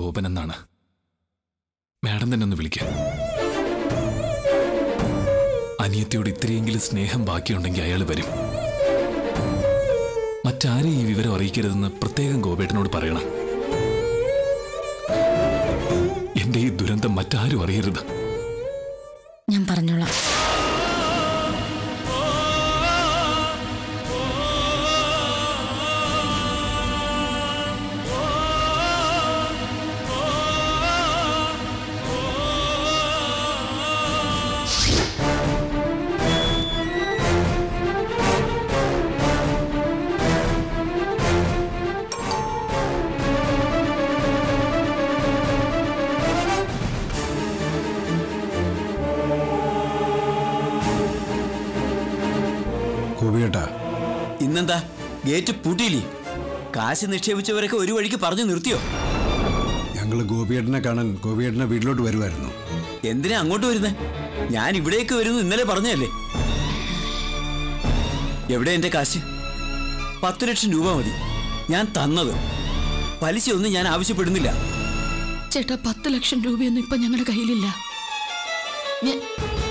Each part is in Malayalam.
ഗോപൻ എന്നാണ് മാഡം തന്നെ ഒന്ന് വിളിക്കാം അനിയത്തിയോട് ഇത്രയെങ്കിലും സ്നേഹം ബാക്കിയുണ്ടെങ്കിൽ അയാൾ വരും മറ്റാരെയും ഈ വിവരം അറിയിക്കരുതെന്ന് പ്രത്യേകം ഗോപേട്ടനോട് പറയണം എന്റെ ഈ ദുരന്തം മറ്റാരും അറിയരുത് ഞാൻ പറഞ്ഞോളാം ഗോപിയേട്ടാ ഇന്നെന്താ ഗേറ്റ് പൂട്ടിയില്ലേ കാശ് നിക്ഷേപിച്ചവരൊക്കെ ഒരു വഴിക്ക് പറഞ്ഞു നിർത്തിയോ ഞങ്ങൾ ഗോപിയേട്ടനെ കാണാൻ ഗോപിയേട്ടനെ വീട്ടിലോട്ട് വരുമായിരുന്നു എന്തിനാ അങ്ങോട്ട് വരുന്നേ ഞാൻ ഇവിടേക്ക് വരുന്നു ഇന്നലെ പറഞ്ഞല്ലേ എവിടെ എന്റെ കാശ് പത്ത് ലക്ഷം രൂപ മതി ഞാൻ തന്നത് പലിശയൊന്നും ഞാൻ ആവശ്യപ്പെടുന്നില്ല ചേട്ടാ പത്ത് ലക്ഷം രൂപയൊന്നും ഇപ്പൊ ഞങ്ങളുടെ കയ്യിലില്ല ഞാൻ-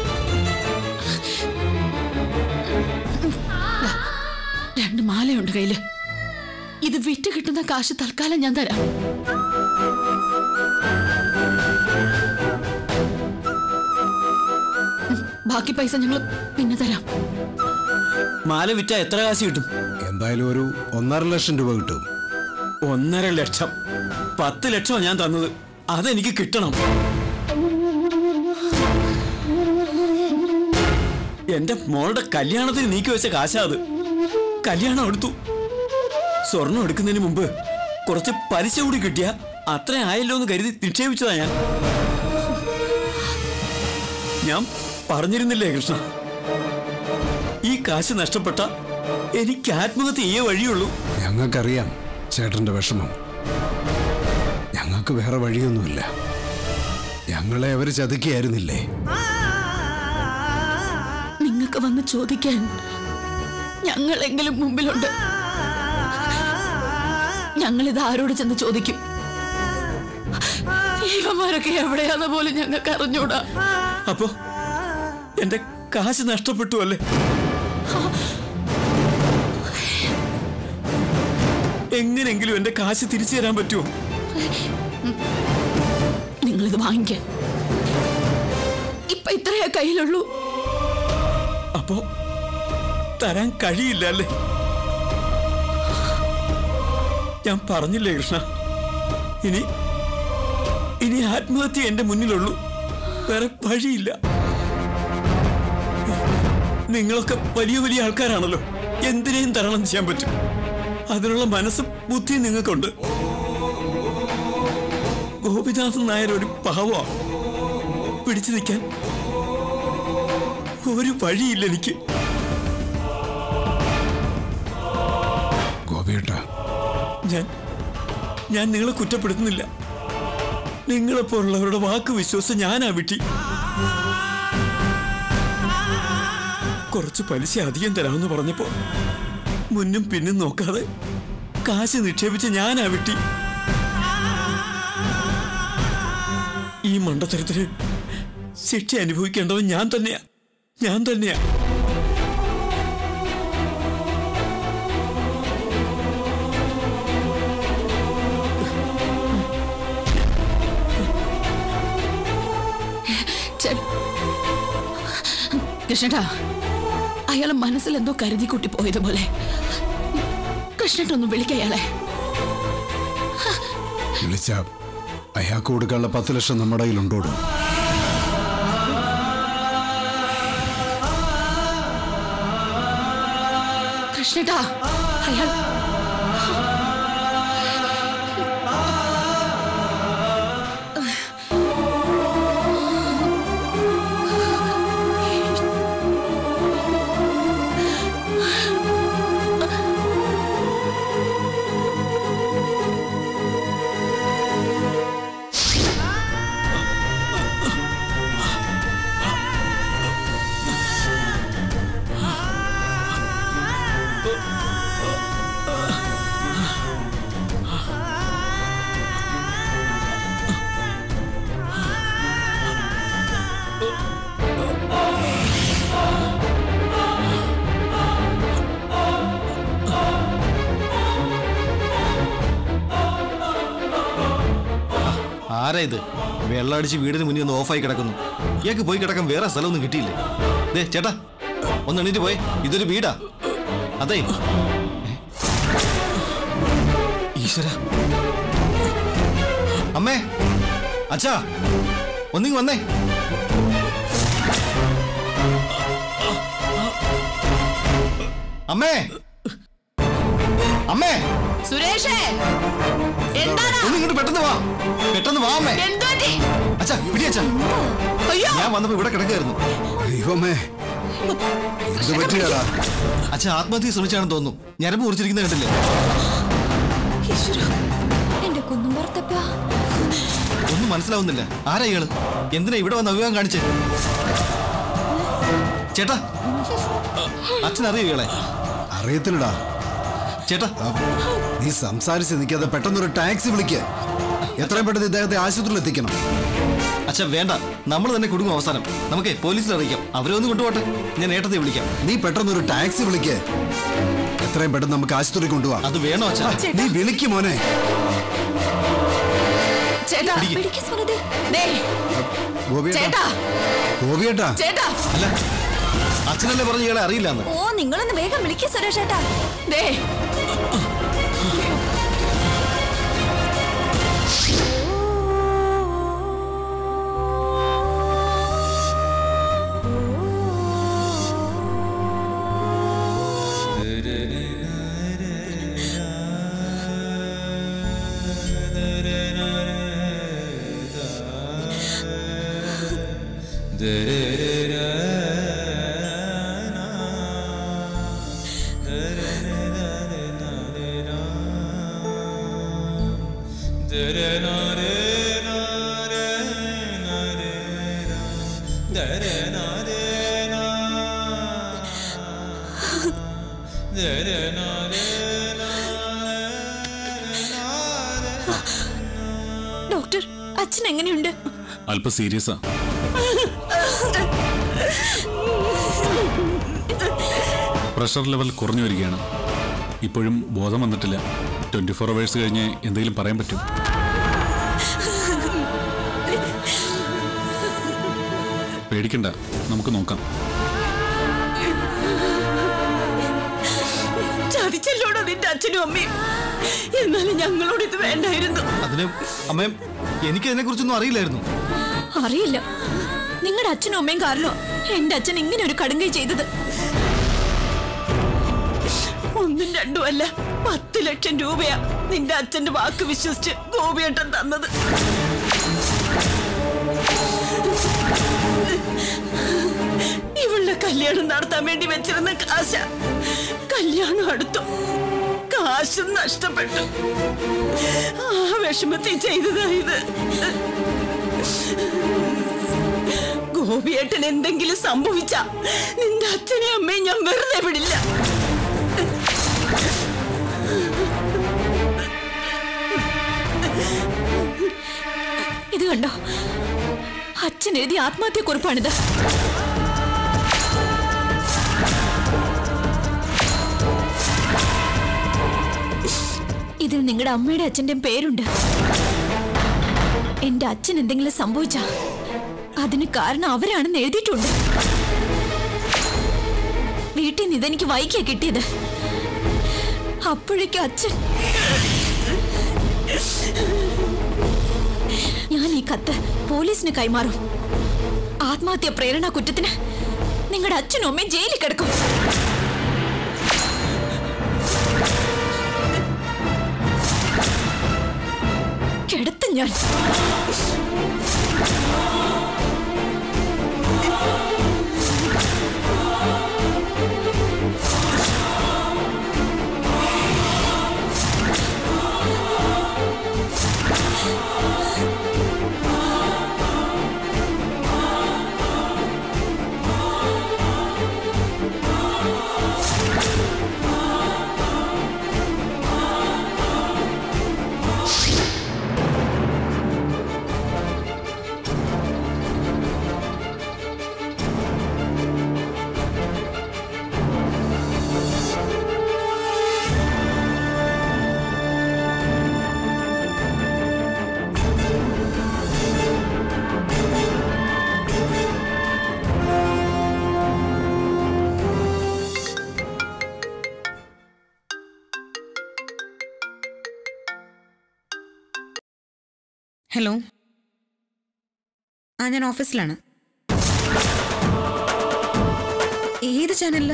ദാ, രണ്ട് മാലയുണ്ട് കയ്യില് ഇത് വിറ്റ് കിട്ടുന്ന കാശ് തൽക്കാലം ഞാൻ തരാം ഉം, ബാക്കി പൈസ ഞങ്ങൾ പിന്നെ തരാം മാല വിറ്റ എത്ര കാശ് കിട്ടും എന്തായാലും ഒരു ഒന്നര ലക്ഷം രൂപ കിട്ടും ഒന്നര ലക്ഷം പത്ത് ലക്ഷമാണ് ഞാൻ തന്നത് അതെനിക്ക് കിട്ടണം എന്റെ മോളുടെ കല്യാണത്തിന് നീക്കി വെച്ച കാശാ അത് കല്യാണം എടുത്തു സ്വർണം എടുക്കുന്നതിന് മുമ്പ് കുറച്ച് പലിശ കൂടി കിട്ടിയ അത്ര ആയല്ലോ എന്ന് കരുതി നിക്ഷേപിച്ചതാ ഞാൻ ഞാൻ പറഞ്ഞിരുന്നില്ലേ കൃഷ്ണ ഈ കാശ് നഷ്ടപ്പെട്ട എനിക്ക് ആത്മഹത്യ ചെയ്യേ വഴിയുള്ളൂ ഞങ്ങൾക്കറിയാം ചേട്ടന്റെ വിഷമം ഞങ്ങൾക്ക് വേറെ വഴിയൊന്നുമില്ല ഞങ്ങളെ അവർ ചതുക്കിയായിരുന്നില്ലേ നിങ്ങൾക്ക് വന്ന് ചോദിക്കാൻ ഞങ്ങളെങ്കിലും മുമ്പിലുണ്ട് ഞങ്ങൾ ഇത് ആരോട് ചെന്ന് ചോദിക്കും ഇവന്മാരൊക്കെ എവിടെയാന്ന് പോലും ഞങ്ങൾക്ക് അറിഞ്ഞൂടാ അപ്പോ എന്റെ കാശ് നഷ്ടപ്പെട്ടു അല്ലേ എങ്ങനെങ്കിലും എന്റെ കാശ് തിരിച്ചു തരാൻ പറ്റുമോ നിങ്ങളിത് വാങ്ങിക്ക ഇപ്പൊ ഇത്രയേ കയ്യിലുള്ളൂ അപ്പോ തരാൻ കഴിയില്ല അല്ലേ ഞാൻ പറഞ്ഞില്ലേ കൃഷ്ണ ഇനി ഇനി ആത്മഹത്യ എന്റെ മുന്നിലുള്ളൂ വേറെ വഴിയില്ല നിങ്ങളൊക്കെ വലിയ വലിയ ആൾക്കാരാണല്ലോ എന്തിനേയും തരണം ചെയ്യാൻ പറ്റും അതിനുള്ള മനസ്സും ബുദ്ധിയും നിങ്ങൾക്കുണ്ട് ഗോപിനാഥൻ നായർ ഒരു പാവമാ പിടിച്ചു നിൽക്കാൻ ഒരു വഴിയില്ല എനിക്ക് ഗോപിയേട്ടാ ഞാൻ ഞാൻ നിങ്ങളെ കുറ്റപ്പെടുത്തുന്നില്ല നിങ്ങളെപ്പോലുള്ളവരുടെ വാക്ക് വിശ്വസിച്ച് ഞാനാ വിട്ടി കുറച്ച് പലിശ അധികം തരാമെന്ന് പറഞ്ഞപ്പോ മുന്നും പിന്നും നോക്കാതെ കാശ് നിക്ഷേപിച്ച് ഞാനാ വിട്ടി ഈ മണ്ടത്തരത്തിന് ശിക്ഷ അനുഭവിക്കേണ്ടത് ഞാൻ തന്നെയാ ഞാൻ തന്നെയാ ചേ- കൃഷ്ണേട്ടാ അയാളെ മനസ്സിൽ എന്തോ കരുതി കൂട്ടി പോയതുപോലെ കൃഷ്ണേട്ടൊന്ന് വിളിക്ക അയാളെ വിളിച്ച അയാൾക്ക് കൊടുക്കാനുള്ള പത്ത് ലക്ഷം നമ്മുടെ കയ്യിലുണ്ടോടും കൃഷ്ണേട്ടാ അയാൾ ആരാ ഇത് വെള്ളമടിച്ച് വീടിന് മുന്നിൽ ഒന്ന് ഓഫായി കിടക്കുന്നു ഇയാൾക്ക് പോയി കിടക്കാൻ വേറെ സ്ഥലമൊന്നും കിട്ടിയില്ലേ ദേ ചേട്ടാ ഒന്ന് എണീറ്റ് പോയി ഇതൊരു വീടാ അതെ ഈശ്വര അമ്മേ അച്ഛാ ഒന്നിങ്ങ് വന്നേ അമ്മേ അമ്മേ സുരേഷേ എന്താണ് ഒന്ന് ഇങ്ങോട്ട് പെട്ടെന്ന് വാ പെട്ടെന്ന് വാ അമ്മേ എന്തോറ്റി അച്ഛാ പിടി അച്ഛാ അയ്യോ ഞാൻ വന്നപ്പോ ഇവിടെ കിടക്കായിരുന്നു ദൈവമേ ഇത് പറ്റിയടാ അച്ഛ ആത്മഹത്യ ശ്രമിച്ചാണെന്ന് തോന്നുന്നു ഞരമ്പ് മുറിച്ചിരിക്കുന്ന കണ്ടില്ലേ എന്റെ കുന്നും പുറത്തപ്പ ഒന്നും മനസ്സിലാവുന്നില്ല ആരാ ഇയാള് എന്തിനാ ഇവിടെ വന്ന് അഭിമുഖം കാണിച്ചേ ചേട്ടാ അച്ഛൻ അറിയോ ഇയാളെ അറിയത്തില്ലടാ ചേട്ടാ ആ, നീ സംസാരിച്ച് നിൽക്കാതെ പെട്ടെന്നൊരു ടാക്സി വിളിക്ക് എത്രയും പെട്ടെന്ന് ഇദ്ദേഹത്തെ ആശുപത്രിയിൽ എത്തിക്കണം അച്ഛ വേണ്ട നമ്മൾ തന്നെ കുടുങ്ങും അവസാനം നമുക്കേ പോലീസിൽ അറിയിക്കാം അവരെ ഒന്ന് കൊണ്ടുപോട്ടെ ഞാൻ ഏട്ടത്തെ വിളിക്കാം നീ പെട്ടെന്നൊരു ടാക്സി വിളിക്ക് എത്രയും പെട്ടെന്ന് നമുക്ക് ആശുപത്രി കൊണ്ടുപോവാം അത് വേണോ അച്ഛാ നീ വിളിക്ക് മോനെ ചേട്ടാ പിടിക്ക് സ്മൃതി ദേ ഗോപിയേട്ടാ ചേട്ടാ ഗോപിയേട്ടാ ചേട്ടാ അല്ല അച്ഛനല്ലേ പറഞ്ഞ ഇയാളെ അറിയില്ലെന്ന് ഓ നിങ്ങളൊന്ന് വേഗം വിളിക്ക് സുരേഷ് ഏട്ടാ ദേ ഡോക്ടർ അച്ഛൻ എങ്ങനെയുണ്ട് അല്പം സീരിയസാ പ്രഷർ ലെവൽ കുറഞ്ഞു വരികയാണ് ഇപ്പോഴും ബോധം വന്നിട്ടില്ല ട്വന്റി ഫോർ അവേഴ്സ് കഴിഞ്ഞ് എന്തെങ്കിലും പറയാൻ പറ്റും പേടിക്കണ്ട നമുക്ക് നോക്കാം ചതിച്ചല്ലോടോ നിന്റെ അച്ഛനും അമ്മയും എന്നാലും ഞങ്ങളോട് ഇത് വേണ്ടായിരുന്നു അതിന് അമ്മേ എനിക്ക് ഇതിനെ കുറിച്ചൊന്നും അറിയില്ലായിരുന്നു അറിയില്ല നിങ്ങളുടെ അച്ഛനും അമ്മയും കാരണോ എന്റെ അച്ഛൻ ഇങ്ങനെ ഒരു കടുങ്കൈ ചെയ്തത് ഒന്നും രണ്ടും അല്ല പത്ത് ലക്ഷം രൂപയാ നിന്റെ അച്ഛന്റെ വാക്ക് വിശ്വസിച്ച് ഗോപിയേട്ടൻ തന്നത് ഇവളുടെ കല്യാണം നടത്താൻ വേണ്ടി വെച്ചിരുന്ന കാശ കല്യാണം അടുത്തു കാശും നഷ്ടപ്പെട്ടു ആ വിഷമത്തിൽ ചെയ്തതാ ഇത് ഗോപിയേട്ടൻ എന്തെങ്കിലും സംഭവിച്ച നിന്റെ അച്ഛനെയും അമ്മയും ഞാൻ വെറുതെ വിടില്ല ഇത് കണ്ടോ അച്ഛൻ എഴുതിയ ആത്മഹത്യക്കുറിപ്പാണിത് ഇതിൽ നിങ്ങളുടെ അമ്മയുടെ അച്ഛന്റെയും പേരുണ്ട് എന്റെ അച്ഛൻ എന്തെങ്കിലും സംഭവിച്ച അതിന് കാരണം അവരാണെന്ന് എഴുതിയിട്ടുണ്ട് വീട്ടിൽ നിന്ന് ഇതെനിക്ക് വായിക്കാ കിട്ടിയത് അപ്പോഴേക്കും അച്ഛൻ ഞാൻ ഈ കത്ത് പോലീസിന് കൈമാറും ആത്മഹത്യ പ്രേരണ കുറ്റത്തിന് നിങ്ങളുടെ അച്ഛനും അമ്മയും ജയിലിൽ കിടക്കും കിടത്തും ഞാൻ ഹലോ ആ ഞാൻ ഓഫീസിലാണ് ഏത് ചാനലില്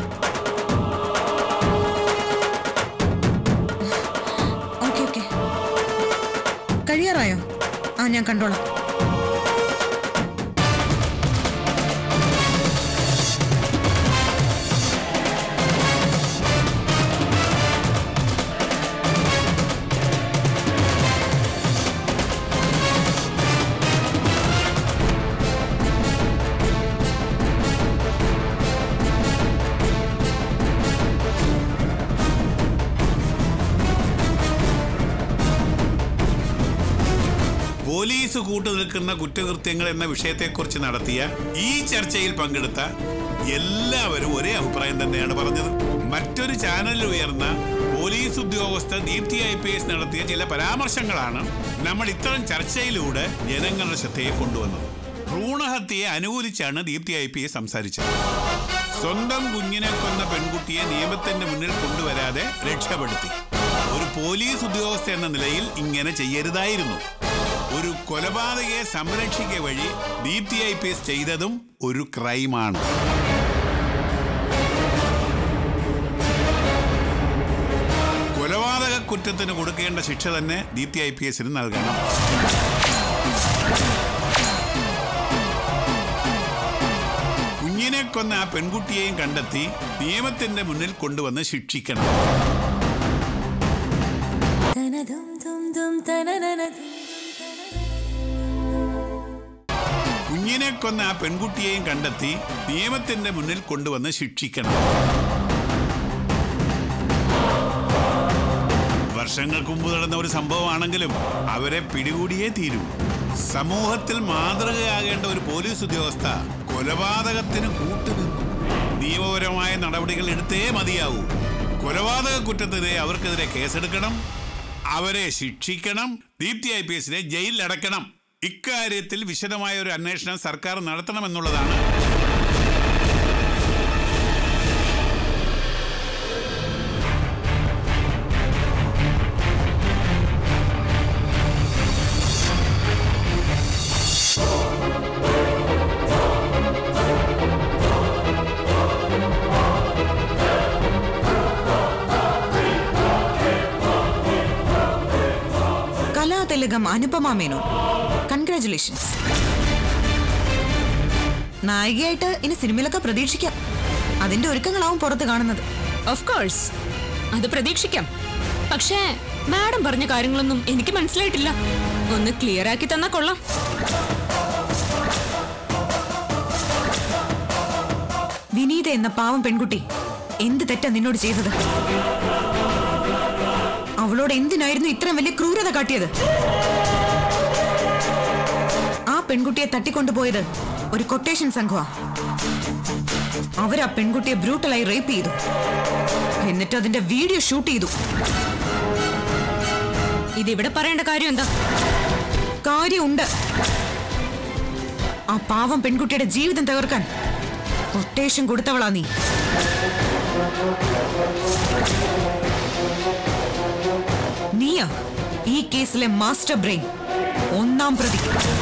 ഓക്കെ ഓക്കെ കഴിയാറായോ ആ ഞാൻ കണ്ടോളാം പോലീസ് കൂട്ടുനിൽക്കുന്ന കുറ്റകൃത്യങ്ങൾ എന്ന വിഷയത്തെക്കുറിച്ച് നടത്തിയ ഈ ചർച്ചയിൽ പങ്കെടുത്ത എല്ലാവരും ഒരേ അഭിപ്രായം തന്നെയാണ് പറഞ്ഞത് മറ്റൊരു ചാനലിൽ ഉയർന്ന പോലീസ് ഉദ്യോഗസ്ഥ ദീപ്തി ഐ പി എസ് നടത്തിയ ചില പരാമർശങ്ങളാണ് നമ്മൾ ഇത്തരം ചർച്ചയിലൂടെ ജനങ്ങളുടെ ശ്രദ്ധയെ കൊണ്ടുവന്നത് ഭ്രൂണഹത്യയെ അനുകൂലിച്ചാണ് ദീപ്തി ഐ പി എസ് സംസാരിച്ചത് സ്വന്തം കുഞ്ഞിനെ കൊന്ന പെൺകുട്ടിയെ നിയമത്തിന്റെ മുന്നിൽ കൊണ്ടുവരാതെ രക്ഷപ്പെടുത്തി ഒരു പോലീസ് ഉദ്യോഗസ്ഥ എന്ന നിലയിൽ ഇങ്ങനെ ചെയ്യരുതായിരുന്നു ഒരു കൊലപാതകയെ സംരക്ഷിക്കുക വഴി ദീപ്തി ഐ പി എസ് ചെയ്തതും ഒരു ക്രൈമാണ് കൊലപാതക കുറ്റത്തിന് കൊടുക്കേണ്ട ശിക്ഷ തന്നെ ദീപ്തി ഐ പി എസിന് നൽകണം കുഞ്ഞിനെ കൊന്ന ആ പെൺകുട്ടിയെയും കണ്ടെത്തി നിയമത്തിന്റെ മുന്നിൽ കൊണ്ടുവന്ന് ശിക്ഷിക്കണം കുഞ്ഞിനെ കൊന്ന ആ പെൺകുട്ടിയെയും കണ്ടെത്തി നിയമത്തിന്റെ മുന്നിൽ കൊണ്ടുവന്ന് ശിക്ഷിക്കണം വർഷങ്ങൾക്ക് മുമ്പ് നടന്ന ഒരു സംഭവമാണെങ്കിലും അവരെ പിടികൂടിയേ തീരൂ സമൂഹത്തിൽ മാതൃകയാകേണ്ട ഒരു പോലീസ് ഉദ്യോഗസ്ഥ കൊലപാതകത്തിന് കൂട്ടുനിന്നു നിയമപരമായ നടപടികൾ എടുത്തേ മതിയാവൂ കൊലപാതക കുറ്റത്തിനെതിരെ അവർക്കെതിരെ കേസെടുക്കണം അവരെ ശിക്ഷിക്കണം ദീപ്തി ഐ പി എസിനെ ജയിലിൽ അടക്കണം ഇക്കാര്യത്തിൽ വിശദമായ ഒരു അന്വേഷണം സർക്കാർ നടത്തണമെന്നുള്ളതാണ് കലാതിലകം അനുപമ മേനോൻ കൺഗ്രാറ്റുലേഷൻസ് നായികയായിട്ട് ഇനി സിനിമയിലൊക്കെ പ്രതീക്ഷിക്കാം അതിന്റെ ഒരുക്കങ്ങളാവും പുറത്ത് കാണുന്നത് ഓഫ് കോഴ്സ് അത് പ്രതീക്ഷിക്കാം പക്ഷേ മാഡം പറഞ്ഞ കാര്യങ്ങളൊന്നും എനിക്ക് മനസ്സിലായിട്ടില്ല ഒന്ന് ക്ലിയർ ആക്കി തന്നാ കൊള്ളാം വിനീത എന്ന പാവം പെൺകുട്ടി എന്ത് തെറ്റാ നിന്നോട് ചെയ്തത് അവളോട് എന്തിനായിരുന്നു ഇത്രയും വലിയ ക്രൂരത കാട്ടിയത് ആ പെൺകുട്ടിയെ തട്ടിക്കൊണ്ടുപോയത് ഒരു കൊട്ടേഷൻ സംഘമാ അവരാ പെൺകുട്ടിയെ ബ്രൂട്ടലായി റേപ്പ് ചെയ്തു എന്നിട്ട് അതിന്റെ വീഡിയോ ഷൂട്ട് ചെയ്തു ഇതിവിടെ പറയേണ്ട കാര്യം എന്താ കാര്യമുണ്ട് ആ പാവം പെൺകുട്ടിയുടെ ജീവിതം തകർക്കാൻ കൊട്ടേഷൻ കൊടുത്തവളാ നീ നീയാ ഈ കേസിലെ മാസ്റ്റർ ബ്രെയിൻ ഒന്നാം പ്രതി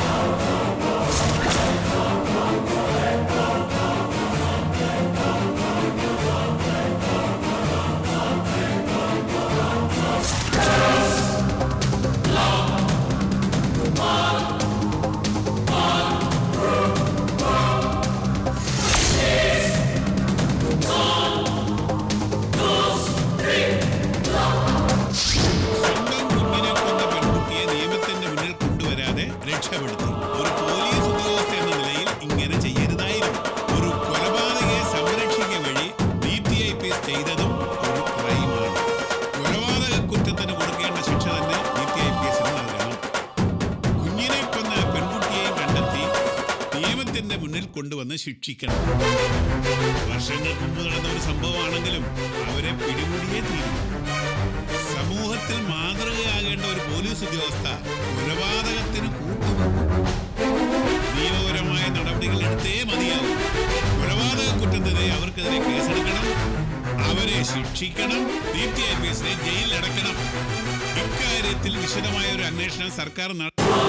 സ്വന്തം കുഞ്ഞിനെ കൊന്ന പെൺകുട്ടിയെ നിയമത്തിന്റെ മുന്നിൽ കൊണ്ടുവരാതെ രക്ഷപ്പെടുത്തി ഒരു പോലീസ് ഉദ്യോഗസ്ഥ എന്ന നിലയിൽ ഇങ്ങനെ ചെയ്യരുതായിരുന്നു ഒരു കൊലപാതകയെ സംരക്ഷിക്കുക വഴി D T I P S ചെയ്തതും ഒരു ക്രൈമാണ് കൊലപാതക കുറ്റത്തിന് കൊടുക്കേണ്ട ശിക്ഷ തന്നെ ഡി ടി ഐ പി എസിന് നൽകണം കുഞ്ഞിനെ കൊന്ന ആ പെൺകുട്ടിയെയും കണ്ടെത്തി നിയമത്തിന്റെ മുന്നിൽ കൊണ്ടുവന്ന് ശിക്ഷിക്കണം വർഷങ്ങൾക്ക് മുമ്പ് നടന്ന ഒരു സംഭവമാണെങ്കിലും അവരെ പിടികൂടിയേ തീരും സമൂഹത്തിൽ മാതൃകയാകേണ്ട ഒരു പോലീസ് ഉദ്യോഗസ്ഥ കൊലപാതകത്തിന് കൂട്ടുന്നു നിയമപരമായ നടപടികൾ എടുത്തേ മതിയാവും കൊലപാതക കുറ്റത്തിനെതിരെ അവർക്കെതിരെ കേസെടുക്കണം അവരെ ശിക്ഷിക്കണം ദീപ്തി ഐ പി എസിനെ ജയിലിലടക്കണം ഇക്കാര്യത്തിൽ വിശദമായ ഒരു അന്വേഷണം സർക്കാർ നട-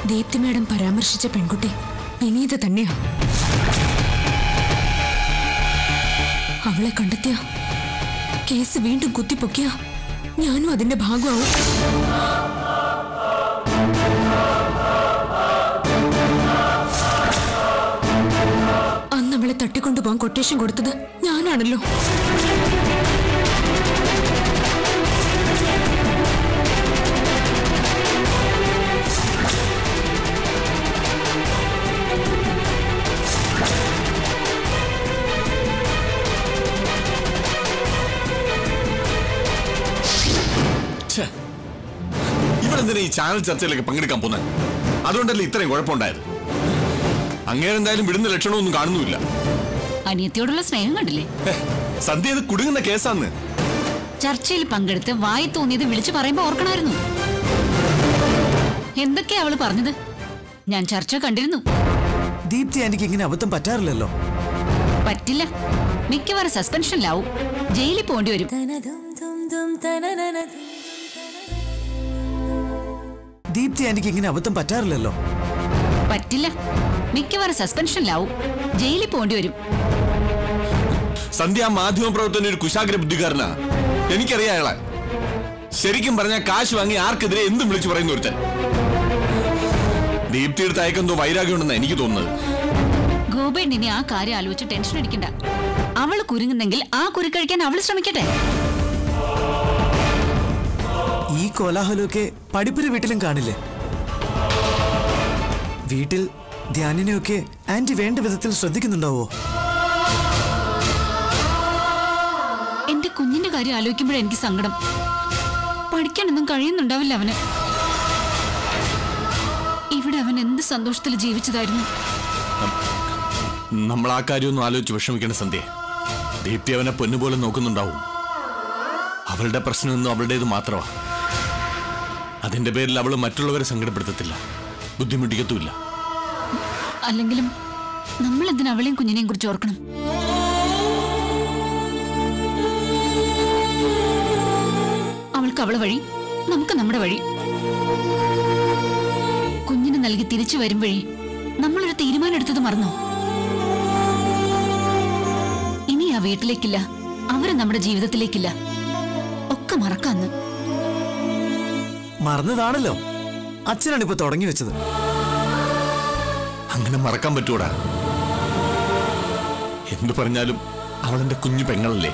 ദീപ്തി മേഡം പരാമർശിച്ച പെൺകുട്ടി വിനീത തന്നെയാ അവളെ കണ്ടെത്തിയ കേസ് വീണ്ടും കുത്തിപ്പൊക്കിയ ഞാനും അതിന്റെ ഭാഗമാവും അന്ന് അവളെ തട്ടിക്കൊണ്ടുപോകാൻ കൊട്ടേഷൻ കൊടുത്തത് ഞാനാണല്ലോ ഇവരെന്തിനാ ഈ ചാനൽ ചർച്ചയിലേക്ക് പങ്കെടുക്കാൻ പോകുന്നത് അതുകൊണ്ടല്ലേ ഇത്രയും കുഴപ്പമുണ്ടായത് അങ്ങേരെന്തായാലും വിടുന്ന ലക്ഷണമൊന്നും കാണുന്നുമില്ല അനിയത്തിയോടുള്ള സ്നേഹം കണ്ടില്ലേ ഹെ, സന്ധ്യ ഇത് കുടുങ്ങുന്ന കേസാന്ന് ചർച്ചയിൽ പങ്കെടുത്ത് വായി തോന്നിയത് വിളിച്ചു പറയുമ്പോ ഓർക്കണമായിരുന്നു എന്തൊക്കെയാ അവള് പറഞ്ഞത് ഞാൻ ചർച്ച കണ്ടിരുന്നു ദീപ്തി ആന്റിക്ക് ഇങ്ങനെ അബദ്ധം പറ്റാറില്ലല്ലോ പറ്റില്ല മിക്കവാറും സസ്പെൻഷനിലാവും ജയിലിൽ പോണ്ടി വരും ദീപ്തി ആന്റിക്ക് ഇങ്ങനെ അബദ്ധം പറ്റാറില്ലല്ലോ പറ്റില്ല മിക്കവാറും സസ്പെൻഷനിലാവും ജയിലിൽ പോണ്ടി വരും സന്ധ്യ ആ മാധ്യമ പ്രവർത്തന ഒരു കുശാഗ്ര ബുദ്ധിക്കാരനാ എനിക്കറിയാം അയാളെ ശരിക്കും പറഞ്ഞാൽ കാശ് വാങ്ങി ആർക്കെതിരെ എന്തും വിളിച്ചു പറയുന്ന ഒരുത്തൻ ദീപ്തിയെടുത്ത് അയക്കെന്തോ വൈരാഗ്യമുണ്ടെന്നാ എനിക്ക് തോന്നുന്നത് ഗോപേൺ ഇനി ആ കാര്യം ആലോചിച്ച് ടെൻഷൻ അടിക്കണ്ട അവള് കുരുങ്ങുന്നെങ്കിൽ ആ കുരുക്കഴിക്കാൻ അവള് ശ്രമിക്കട്ടെ ഈ കോലാഹലമൊക്കെ പഠിപ്പിന് വീട്ടിലും കാണില്ലേ വീട്ടിൽ ധ്യാനിനെയൊക്കെ ആന്റി വേണ്ട വിധത്തിൽ ശ്രദ്ധിക്കുന്നുണ്ടാവോ എന്റെ കുഞ്ഞിന്റെ കാര്യം ആലോചിക്കുമ്പോഴേ എനിക്ക് സങ്കടം പഠിക്കാനൊന്നും കഴിയുന്നുണ്ടാവില്ല അവന് ഇവിടെ അവൻ എന്ത് സന്തോഷത്തിൽ ജീവിച്ചതായിരുന്നു നമ്മൾ ആ കാര്യമൊന്നും ആലോചിച്ച് വിഷമിക്കേണ്ട സന്ധ്യ ദീപ്തി അവനെ പൊന്നുപോലെ നോക്കുന്നുണ്ടാവും അവളുടെ പ്രശ്നമൊന്നും അവളുടേത് മാത്രമാ അതിന്റെ പേരിൽ അവൾ മറ്റുള്ളവരെ സങ്കടപ്പെടുത്തത്തില്ല ബുദ്ധിമുട്ടിക്കത്തുമില്ല അല്ലെങ്കിലും നമ്മൾ എന്തിനാ അവളെയും കുഞ്ഞിനെയും കുറിച്ച് ഓർക്കണം അവൾക്ക് അവളെ വഴി നമുക്ക് നമ്മുടെ വഴി കുഞ്ഞിന് നൽകി തിരിച്ചു വരും വഴി നമ്മളൊരു തീരുമാനം എടുത്തത് മറന്നോ ഇനി ആ വീട്ടിലേക്കില്ല അവര് നമ്മുടെ ജീവിതത്തിലേക്കില്ല ഒക്കെ മറക്കാന്ന് മറന്നതാണല്ലോ അച്ഛനാണ് ഇപ്പൊ തുടങ്ങി വെച്ചത് അങ്ങനെ മറക്കാൻ പറ്റൂടാ എന്തു പറഞ്ഞാലും അവളെന്റെ കുഞ്ഞു പെങ്ങളല്ലേ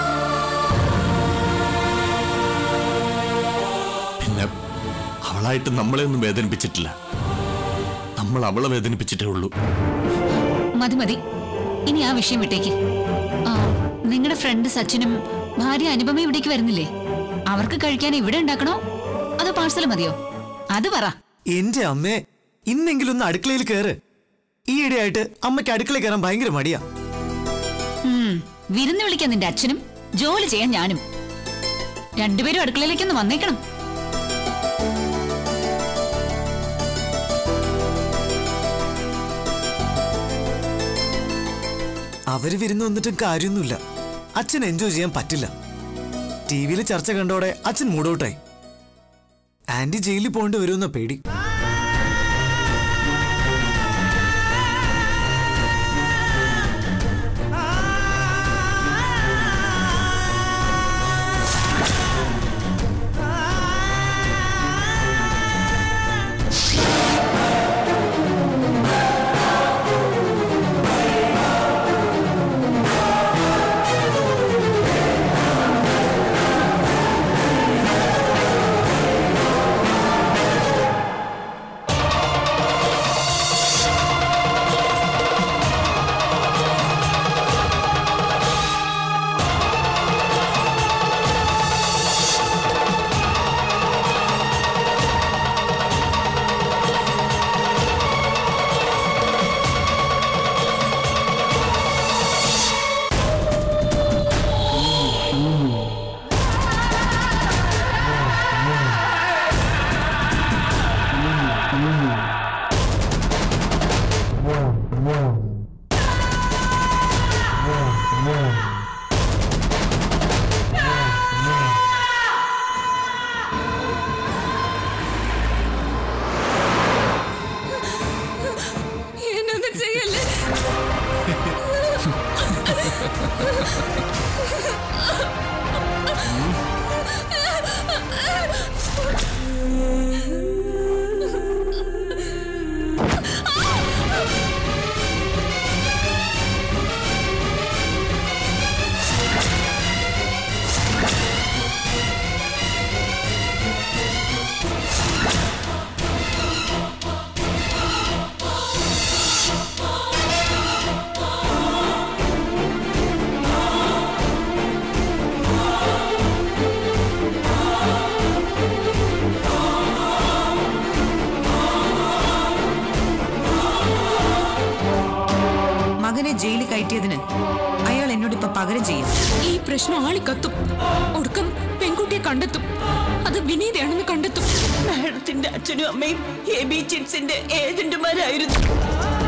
പിന്നെ അവളായിട്ട് നമ്മളെ ഒന്നും വേദനിപ്പിച്ചിട്ടില്ല നമ്മൾ അവളെ വേദനിപ്പിച്ചിട്ടേ ഉള്ളൂ മതി മതി ഇനി ആ വിഷയം വിട്ടേക്ക് നിങ്ങളുടെ ഫ്രണ്ട് സച്ചിനും ഭാര്യ അനുപമ ഇവിടേക്ക് വരുന്നില്ലേ അവർക്ക് കഴിക്കാൻ ഇവിടെ ഉണ്ടാക്കണോ അതോ പാഴ്സൽ മതിയോ അത് പറ എന്റെ അമ്മേ ഇന്നെങ്കിലും ഒന്ന് അടുക്കളയിൽ കയറ് ഈയിടെയായിട്ട് അമ്മയ്ക്ക് അടുക്കളയിൽ കയറാൻ ഭയങ്കര മടിയാ ഉം, വിരുന്ന് വിളിക്കാൻ നിന്റെ അച്ഛനും ജോലി ചെയ്യാൻ ഞാനും രണ്ടുപേരും അടുക്കളയിലേക്കൊന്ന് വന്നേക്കണം അവര് വിരുന്ന് വന്നിട്ടും കാര്യമൊന്നുമില്ല അച്ഛൻ എൻജോയ് ചെയ്യാൻ പറ്റില്ല ടി വിയിൽ ചർച്ച കണ്ടോടെ അച്ഛൻ മൂഡൌട്ടായി ആന്റി ജയിലിൽ പോകേണ്ടി വരുമെന്ന പേടി മകനെ ജയിലിൽ കയറ്റിയതിന് അയാൾ എന്നോട് ഇപ്പൊ പകരം ചെയ്യും ഈ പ്രശ്നം ആളിക്കത്തും ഒടുക്കം പെൺകുട്ടിയെ കണ്ടെത്തും അത് വിനീതയാണെന്ന് കണ്ടെത്തും മാഡത്തിന്റെ അച്ഛനും അമ്മയും എ ബി ചിറ്റ്സിന്റെ ഏജന്റുമാരായിരുന്നു